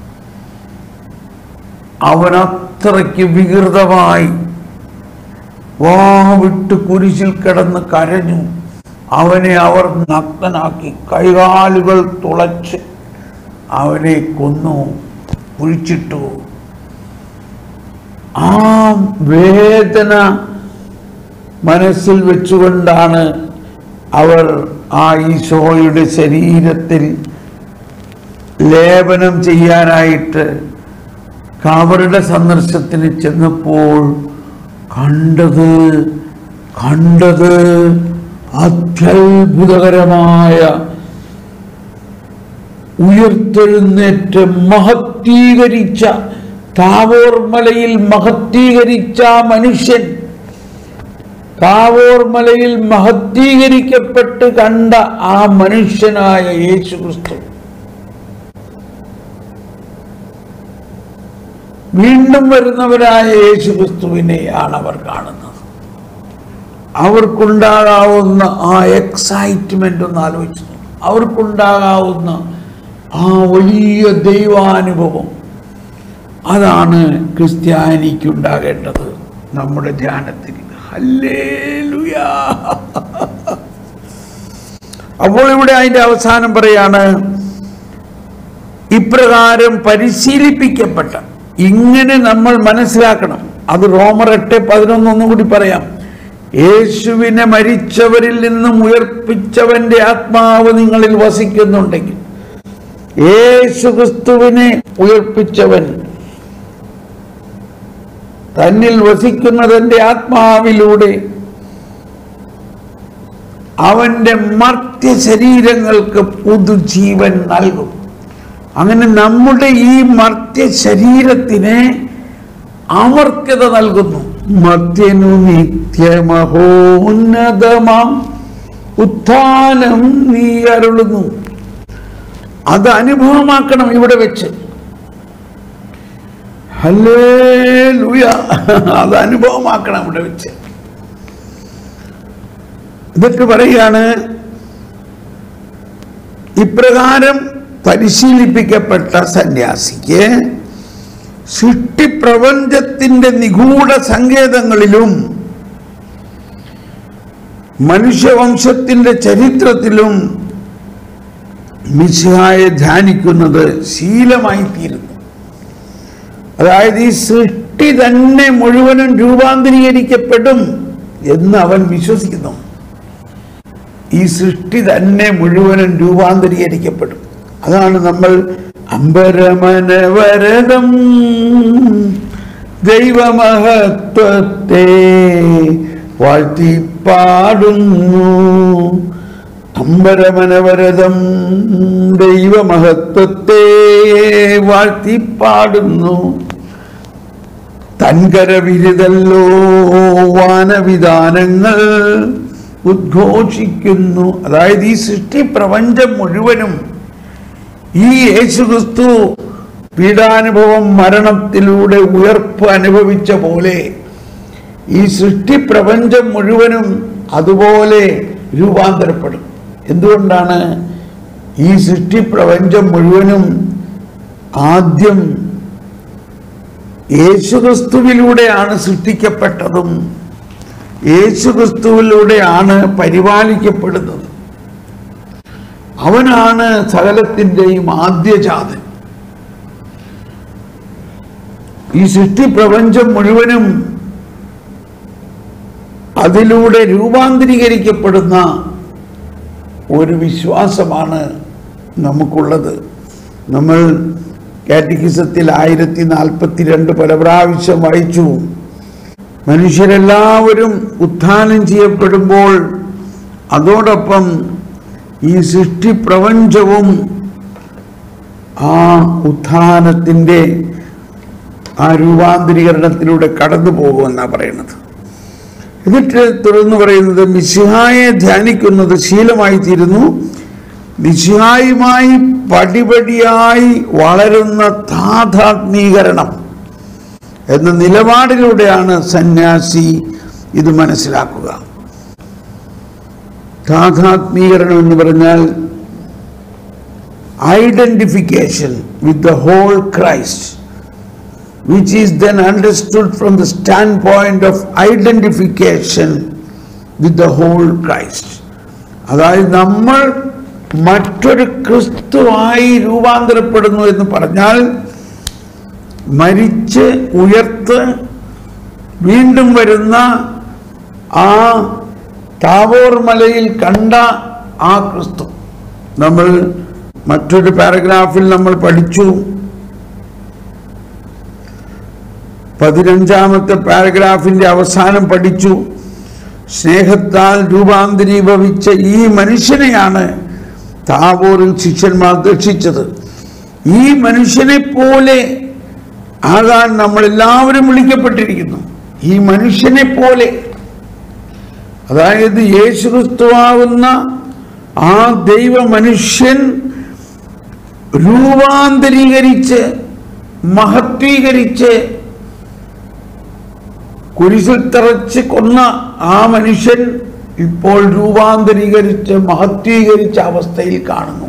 അവൻ അത്രയ്ക്ക് വികൃതമായി വാ വിട്ട് കുരിശിൽ കിടന്ന് കരഞ്ഞു അവനെ അവർ നഗ്നനാക്കി കൈകാലുകൾ തുളച്ച് അവനെ കൊന്നു കുഴിച്ചിട്ടു ആ വേദന മനസ്സിൽ വെച്ചുകൊണ്ടാണ് അവർ ആ ഈശോയുടെ ശരീരത്തിൽ ലേപനം ചെയ്യാനായിട്ട് കബറുടെ സന്ദർശനത്തിന് ചെന്നപ്പോൾ കണ്ടത് കണ്ടത് അത്യത്ഭുതകരമായ ഉയർത്തെഴുന്നേറ്റ് മഹത്തീകരിച്ച താവോർ മലയിൽ മഹത്തീകരിച്ച ആ മനുഷ്യൻ താവോർ മലയിൽ മഹത്തീകരിക്കപ്പെട്ട് കണ്ട ആ മനുഷ്യനായ യേശു ക്രിസ്തു വീണ്ടും വരുന്നവരായ യേശു ക്രിസ്തുവിനെയാണ് അവർ കാണുന്നത് അവർക്കുണ്ടാകാവുന്ന ആ എക്സൈറ്റ്മെന്റ് ഒന്ന് ആലോചിച്ചു നോക്ക്. അവർക്കുണ്ടാകാവുന്ന ആ വലിയ ദൈവാനുഭവം അതാണ് ക്രിസ്ത്യാനിക്കുണ്ടാകേണ്ടത് നമ്മുടെ ധ്യാനത്തിൽ ഹല്ലേലൂയാ. അപ്പോൾ ഇവിടെ അതിന്റെ അവസാനം പറയാണ് ഇപ്രകാരം പരിശീലിപ്പിക്കപ്പെട്ട ഇങ്ങനെ നമ്മൾ മനസ്സിലാക്കണം അത് റോമർ എട്ട് പതിനൊന്ന് ഒന്നും കൂടി പറയാം യേശുവിനെ മരിച്ചവരിൽ നിന്നും ഉയർപ്പിച്ചവന്റെ ആത്മാവ് നിങ്ങളിൽ വസിക്കുന്നുണ്ടെങ്കിൽ യേശു ക്രിസ്തുവിനെ ഉയർപ്പിച്ചവൻ തന്നിൽ വസിക്കുന്നതിന്റെ ആത്മാവിലൂടെ അവന്റെ മർത്യ ശരീരങ്ങൾക്ക് പുതുജീവൻ നൽകും അങ്ങനെ നമ്മുടെ ഈ മർത്യ ശരീരത്തിന് അമർത്യത നൽകുന്നു മർത്യനു നിത്യമഹോന്നതമാം ഉത്ഥാനം നീ അരുളുന്നു അത് അനുഭവമാക്കണം ഇവിടെ വെച്ച് ഹല്ലേലൂയ അത് അനുഭവമാക്കണം ഇവിടെ വെച്ച് എന്നിട്ട് പറയുകയാണ് ഇപ്രകാരം പരിശീലിപ്പിക്കപ്പെട്ട സന്യാസിക്ക് സൃഷ്ടിപ്രപഞ്ചത്തിന്റെ നിഗൂഢ സങ്കേതങ്ങളിലും മനുഷ്യവംശത്തിന്റെ ചരിത്രത്തിലും മിശിഹായെ ധ്യാനിക്കുന്നത് ശീലമായി തീരുന്നു അതായത് ഈ സൃഷ്ടി തന്നെ മുഴുവനും രൂപാന്തരീകരിക്കപ്പെടും എന്ന് അവൻ വിശ്വസിക്കുന്നു ഈ സൃഷ്ടി തന്നെ മുഴുവനും രൂപാന്തരീകരിക്കപ്പെടും അതാണ് നമ്മൾ അമ്പരമനവരതം ദൈവമഹത്വത്തെ വാഴ്ത്തിപ്പാടുന്നു അമ്പരമനവരതം ദൈവമഹത്വത്തെ വാഴ്ത്തിപ്പാടുന്നു തൻകര വിരുതല്ലോ വാനവിധാനങ്ങൾ ഉദ്ഘോഷിക്കുന്നു അതായത് ഈ സൃഷ്ടി പ്രപഞ്ചം മുഴുവനും ഈ യേശുക്രിസ്തു പീഡാനുഭവം മരണത്തിലൂടെ ഉയർപ്പ് അനുഭവിച്ച പോലെ ഈ സൃഷ്ടി പ്രപഞ്ചം മുഴുവനും അതുപോലെ രൂപാന്തരപ്പെടും എന്തുകൊണ്ടാണ് ഈ സൃഷ്ടി പ്രപഞ്ചം മുഴുവനും ആദ്യം യേശുക്രിസ്തുവിലൂടെയാണ് സൃഷ്ടിക്കപ്പെട്ടതും യേശുക്രിസ്തുവിലൂടെയാണ് പരിപാലിക്കപ്പെടുന്നത് അവനാണ് സകലത്തിൻ്റെയും ആദ്യജാതൻ ഈ സൃഷ്ടി പ്രപഞ്ചം മുഴുവനും അതിലൂടെ രൂപാന്തരീകരിക്കപ്പെടുന്ന ഒരു വിശ്വാസമാണ് നമുക്കുള്ളത് നമ്മൾ കാറ്റഗിസത്തിൽ ആയിരത്തി നാൽപ്പത്തി രണ്ട് പല പ്രാവശ്യം വായിച്ചു മനുഷ്യരെല്ലാവരും ഉത്ഥാനം ചെയ്യപ്പെടുമ്പോൾ അതോടൊപ്പം ഈ സൃഷ്ടി പ്രപഞ്ചവും ആ ഉത്ഥാനത്തിൻ്റെ ആ രൂപാന്തരീകരണത്തിലൂടെ കടന്നു പോകുമെന്നാണ് പറയുന്നത് എന്നിട്ട് തുടർന്ന് പറയുന്നത് മിശിഹായെ ധ്യാനിക്കുന്നത് ശീലമായി തീരുന്നു മിശിഹായുമായി പടിപടിയായി വളരുന്ന താതാത്മീകരണം എന്ന നിലപാടിലൂടെയാണ് സന്യാസി ഇത് മനസ്സിലാക്കുക താതാത്മീകരണം എന്ന് പറഞ്ഞാൽ identification with the whole Christ which is then understood from the standpoint of identification with the whole Christ. അതായത് നമ്മൾ മറ്റൊരു ക്രിസ്തുവായി രൂപാന്തരപ്പെടുന്നു എന്ന് പറഞ്ഞാൽ മരിച്ച് ഉയർത്ത് വീണ്ടും വരുന്ന ആ താവോർ മലയിൽ കണ്ട ആ ക്രിസ്തു നമ്മൾ മറ്റൊരു പാരഗ്രാഫിൽ നമ്മൾ പഠിച്ചു പതിനഞ്ചാമത്തെ പാരഗ്രാഫിന്റെ അവസാനം പഠിച്ചു സ്നേഹത്താൽ രൂപാന്തരീഭവിച്ച ഈ മനുഷ്യനെയാണ് താബോറിൽ ശിഷ്യന്മാർ ദർശിച്ചത് ഈ മനുഷ്യനെ പോലെ ആകാൻ നമ്മൾ എല്ലാവരും വിളിക്കപ്പെട്ടിരിക്കുന്നു ഈ മനുഷ്യനെ പോലെ അതായത് യേശുക്രിസ്തുവാകുന്ന ആ ദൈവ മനുഷ്യൻ രൂപാന്തരീകരിച്ച് മഹത്വീകരിച്ച് കുരിശിൽ തറച്ച് കൊന്ന ആ മനുഷ്യൻ ഇപ്പോൾ രൂപാന്തരീകരിച്ച് മഹത്വീകരിച്ച അവസ്ഥയിൽ കാണുന്നു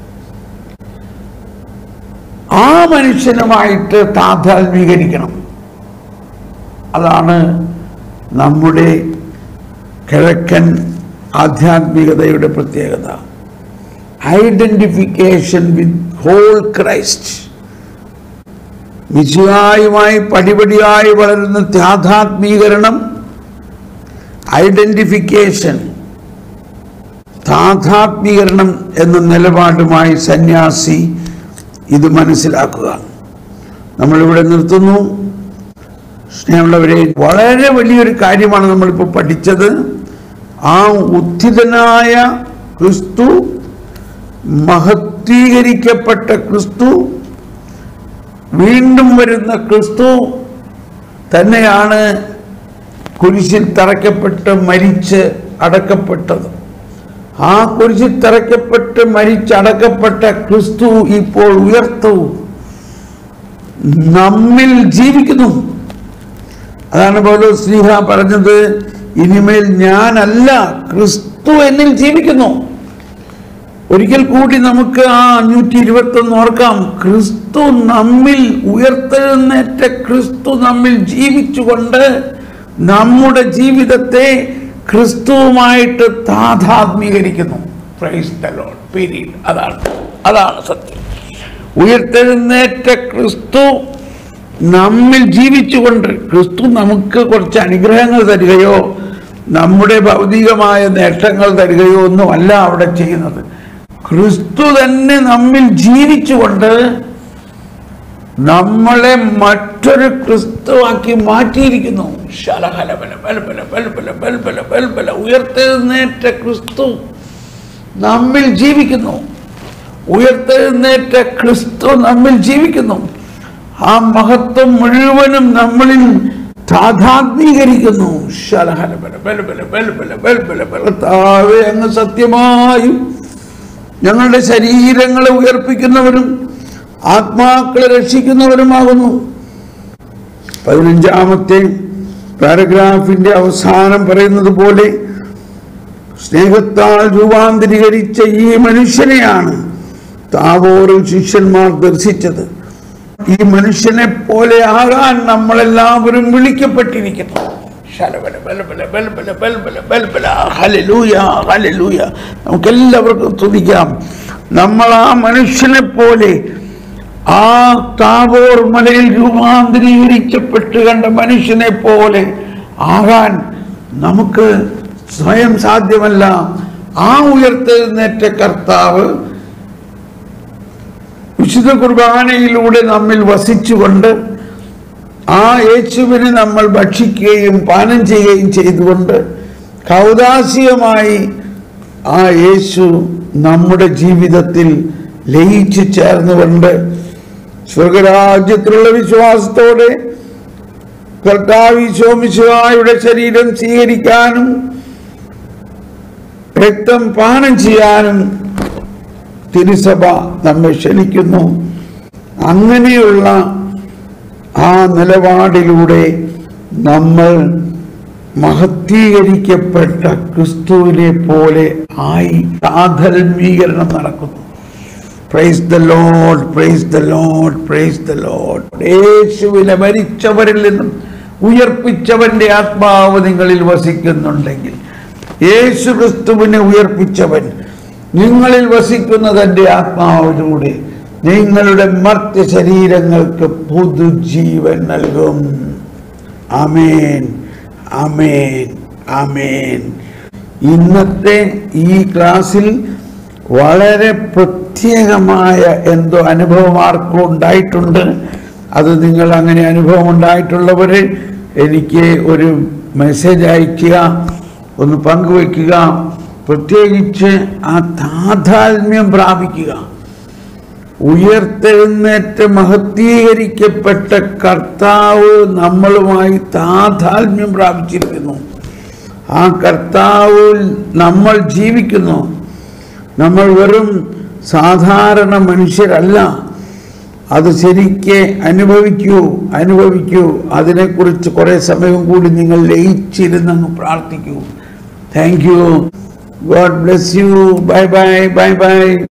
ആ മനുഷ്യനുമായിട്ട് താതാത്മീകരിക്കണം അതാണ് നമ്മുടെ കിഴക്കൻ ആധ്യാത്മികതയുടെ പ്രത്യേകത ഐഡന്റിഫിക്കേഷൻ വിത്ത് ഹോൾ ക്രൈസ്റ്റ് വിശുവായുമായി പടിപടിയായി വളരുന്ന യാഥാത്മീകരണം ഐഡന്റിഫിക്കേഷൻ താഥാത്മീകരണം എന്ന നിലപാടുമായി സന്യാസി ഇത് മനസ്സിലാക്കുക നമ്മളിവിടെ നിർത്തുന്നു സ്നേഹമുള്ളവരെ വളരെ വലിയൊരു കാര്യമാണ് നമ്മളിപ്പോൾ പഠിച്ചത് ആ ഉത്ഥിതനായ ക്രിസ്തു മഹത്വീകരിക്കപ്പെട്ട ക്രിസ്തു വീണ്ടും വരുന്ന ക്രിസ്തു തന്നെയാണ് കുരിശിൽ തറയ്ക്കപ്പെട്ട് മരിച്ച് അടക്കപ്പെട്ടത് ആ കുരിശിൽ തറയ്ക്കപ്പെട്ട് മരിച്ചടക്കപ്പെട്ട ക്രിസ്തു ഇപ്പോൾ ഉയർത്തു നമ്മിൽ ജീവിക്കുന്നു അതാണ് പൗലോ സ്ലീഹ പറഞ്ഞത് ഇനിമേൽ ഞാനല്ല ക്രിസ്തു എന്നിൽ ജീവിക്കുന്നു ഒരിക്കൽ കൂടി നമുക്ക് ആ അഞ്ഞൂറ്റി ഇരുപത്തി ഒന്ന് ഓർക്കാം ക്രിസ്തു നമ്മിൽ ഉയർത്തെഴുന്നേറ്റ ക്രിസ്തു നമ്മിൽ ജീവിച്ചുകൊണ്ട് നമ്മുടെ ജീവിതത്തെ ക്രിസ്തുവുമായിട്ട് താതാത്മീകരിക്കുന്നു പ്രൈസ് ദ ലോർഡ് പീരീഡ് അതാണ് അതാണ് സത്യം ഉയർത്തെഴുന്നേറ്റ ക്രിസ്തു നമ്മിൽ ജീവിച്ചുകൊണ്ട് ക്രിസ്തു നമുക്ക് കുറച്ച് അനുഗ്രഹങ്ങൾ തരികയോ നമ്മുടെ ഭൗതികമായ നേട്ടങ്ങൾ തരികയോ ഒന്നുമല്ല അവിടെ ചെയ്യുന്നത് ക്രിസ്തു തന്നെ നമ്മിൽ ജീവിച്ചുകൊണ്ട് നമ്മളെ മറ്റൊരു ക്രിസ്തുവാക്കി മാറ്റിയിരിക്കുന്നു ശലഹലബല ബൽബല ബൽബല ബൽബല ബൽബല ഉയർത്തെഴുന്നേറ്റ ക്രിസ്തു നമ്മിൽ ജീവിക്കുന്നു ഉയർത്തെഴുന്നേറ്റ ക്രിസ്തു നമ്മിൽ ജീവിക്കുന്നു ആ മഹത്വം മുഴുവനും നമ്മളിൽ താതാത്മീകരിക്കുന്നു ശലഹലബല ബൽബല ബൽബല ബൽബല ബലത്താവേ അങ്ങ് സത്യമായും ഞങ്ങളുടെ ശരീരങ്ങളെ ഉയർപ്പിക്കുന്നവരും ആത്മാക്കളെ രക്ഷിക്കുന്നവരുമാകുന്നു പതിനഞ്ചാമത്തെ പാരഗ്രാഫിന്റെ അവസാനം പറയുന്നത് പോലെ സ്നേഹത്താൽ രൂപാന്തരീകരിച്ച ഈ മനുഷ്യനെയാണ് താവോറിൽ ശിഷ്യന്മാർ ദർശിച്ചത് ഈ മനുഷ്യനെ പോലെ ആകാൻ നമ്മളെല്ലാവരും വിളിക്കപ്പെട്ടിരിക്കുന്നു ശലബല ബലബല ബൽബല ബൽബല ബൽബല ഹല്ലേലൂയ ഹല്ലേലൂയ നമുക്കെല്ലാവർക്കും തുതിക്കാം നമ്മൾ ആ മനുഷ്യനെ പോലെ ആ താവോർ മലയിൽ രൂപാന്തരീകരിക്കപ്പെട്ട് കണ്ട മനുഷ്യനെ പോലെ ആകാൻ നമുക്ക് സ്വയം സാധ്യമല്ല ആ ഉയർത്തെഴുന്നേറ്റ കർത്താവ് വിശുദ്ധ കുർബാനയിലൂടെ നമ്മിൽ വസിച്ചുകൊണ്ട് ആ യേശുവിനെ നമ്മൾ ഭക്ഷിക്കുകയും പാനം ചെയ്യുകയും ചെയ്തുകൊണ്ട് കൗതാശികമായി ആ യേശു നമ്മുടെ ജീവിതത്തിൽ ലയിച്ചു ചേർന്നുകൊണ്ട് സ്വർഗരാജ്യത്തിലുള്ള വിശ്വാസത്തോടെ കർത്താവിശോമിശുവായുടെ ശരീരം സ്വീകരിക്കാനും രക്തം പാനം ചെയ്യാനും തിരുസഭ നമ്മെ ക്ഷണിക്കുന്നു അങ്ങനെയുള്ള ആ നിലപാടിലൂടെ നമ്മൾ മഹത്തീകരിക്കപ്പെട്ട ക്രിസ്തുവിനെ പോലെ ആയി സാധർമീകരണം നടക്കുന്നു praise the Lord praise the Lord praise the Lord യേശുവിനെ മരിച്ചവരിൽ നിന്നും ഉയർപ്പിച്ചവന്റെ ആത്മാവ് നിങ്ങളിൽ വസിക്കുന്നുണ്ടെങ്കിൽ യേശു ക്രിസ്തുവിനെ ഉയർപ്പിച്ചവൻ നിങ്ങളിൽ വസിക്കുന്ന തന്റെ ആത്മാവിലൂടെ നിങ്ങളുടെ മർത്യ ശരീരങ്ങൾക്ക് പുതുജീവൻ നൽകും അമേൻ അമേൻ അമേൻ ഇന്നത്തെ ഈ ക്ലാസ്സിൽ വളരെ പ്രത്യേകമായ എന്തോ അനുഭവം ആർക്കും ഉണ്ടായിട്ടുണ്ട് അത് നിങ്ങൾ അങ്ങനെ അനുഭവം ഉണ്ടായിട്ടുള്ളവർ എനിക്ക് ഒരു മെസ്സേജ് അയയ്ക്കുക ഒന്ന് പങ്കുവയ്ക്കുക പ്രത്യേകിച്ച് ആ താതാത്മ്യം പ്രാപിക്കുക ഉയർത്തെഴുന്നേറ്റ് മഹത്തീകരിക്കപ്പെട്ട കർത്താവ് നമ്മളുമായി താതാത്മ്യം പ്രാപിച്ചിരിക്കുന്നു ആ കർത്താവിൽ നമ്മൾ ജീവിക്കുന്നു നമ്മൾ വെറും സാധാരണ മനുഷ്യരല്ല അത് ശരിക്ക് അനുഭവിക്കൂ അനുഭവിക്കൂ അതിനെക്കുറിച്ച് കുറേ സമയം കൂടി നിങ്ങൾ ലയിച്ചിരുന്നങ്ങ് പ്രാർത്ഥിക്കൂ thank you God bless you bye bye bye by